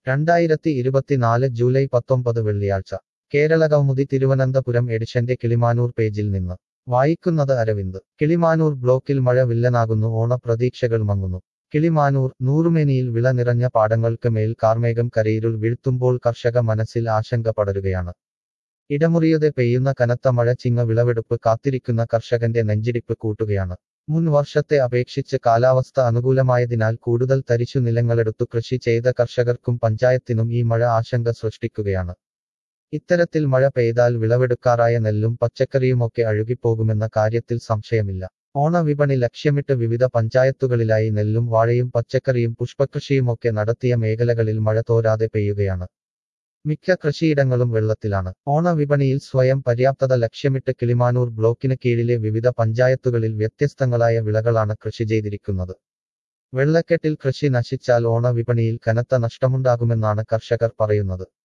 രണ്ടായിരത്തി ഇരുപത്തിനാല് ജൂലൈ പത്തൊമ്പത് വെള്ളിയാഴ്ച കേരളകൗമുദി തിരുവനന്തപുരം എഡിഷന്റെ കിളിമാനൂർ പേജിൽ നിന്ന് വായിക്കുന്നത് അരവിന്ദ് കിളിമാനൂർ ബ്ലോക്കിൽ മഴ വില്ലനാകുന്നു ഓണപ്രതീക്ഷകൾ മങ്ങുന്നു കിളിമാനൂർ നൂറുമേനിയിൽ വിള നിറഞ്ഞ പാടങ്ങൾക്ക് മേൽ കാർമേഘം കരയിരുൾ വീഴ്ത്തുമ്പോൾ കർഷക മനസ്സിൽ ആശങ്ക പടരുകയാണ് ഇടമുറിയതെ പെയ്യുന്ന കനത്ത മഴ ചിങ്ങ വിളവെടുപ്പ് കാത്തിരിക്കുന്ന കർഷകന്റെ നെഞ്ചിടിപ്പ് കൂട്ടുകയാണ് മുൻ വർഷത്തെ അപേക്ഷിച്ച് കാലാവസ്ഥ അനുകൂലമായതിനാൽ കൂടുതൽ തരിശു നിലങ്ങളെടുത്തു കൃഷി ചെയ്ത കർഷകർക്കും പഞ്ചായത്തിനും ഈ മഴ ആശങ്ക സൃഷ്ടിക്കുകയാണ് ഇത്തരത്തിൽ മഴ പെയ്താൽ വിളവെടുക്കാറായ നെല്ലും പച്ചക്കറിയുമൊക്കെ അഴുകിപ്പോകുമെന്ന കാര്യത്തിൽ സംശയമില്ല ഓണവിപണി ലക്ഷ്യമിട്ട് വിവിധ പഞ്ചായത്തുകളിലായി നെല്ലും വാഴയും പച്ചക്കറിയും പുഷ്പകൃഷിയുമൊക്കെ നടത്തിയ മേഖലകളിൽ മഴ തോരാതെ പെയ്യുകയാണ് മിക്ക കൃഷിയിടങ്ങളും വെള്ളത്തിലാണ് ഓണവിപണിയിൽ സ്വയം പര്യാപ്തത ലക്ഷ്യമിട്ട് കിളിമാനൂർ ബ്ലോക്കിന് കീഴിലെ വിവിധ പഞ്ചായത്തുകളിൽ വ്യത്യസ്തങ്ങളായ വിളകളാണ് കൃഷി ചെയ്തിരിക്കുന്നത് വെള്ളക്കെട്ടിൽ കൃഷി നശിച്ചാൽ ഓണവിപണിയിൽ കനത്ത നഷ്ടമുണ്ടാകുമെന്നാണ് കർഷകർ പറയുന്നത്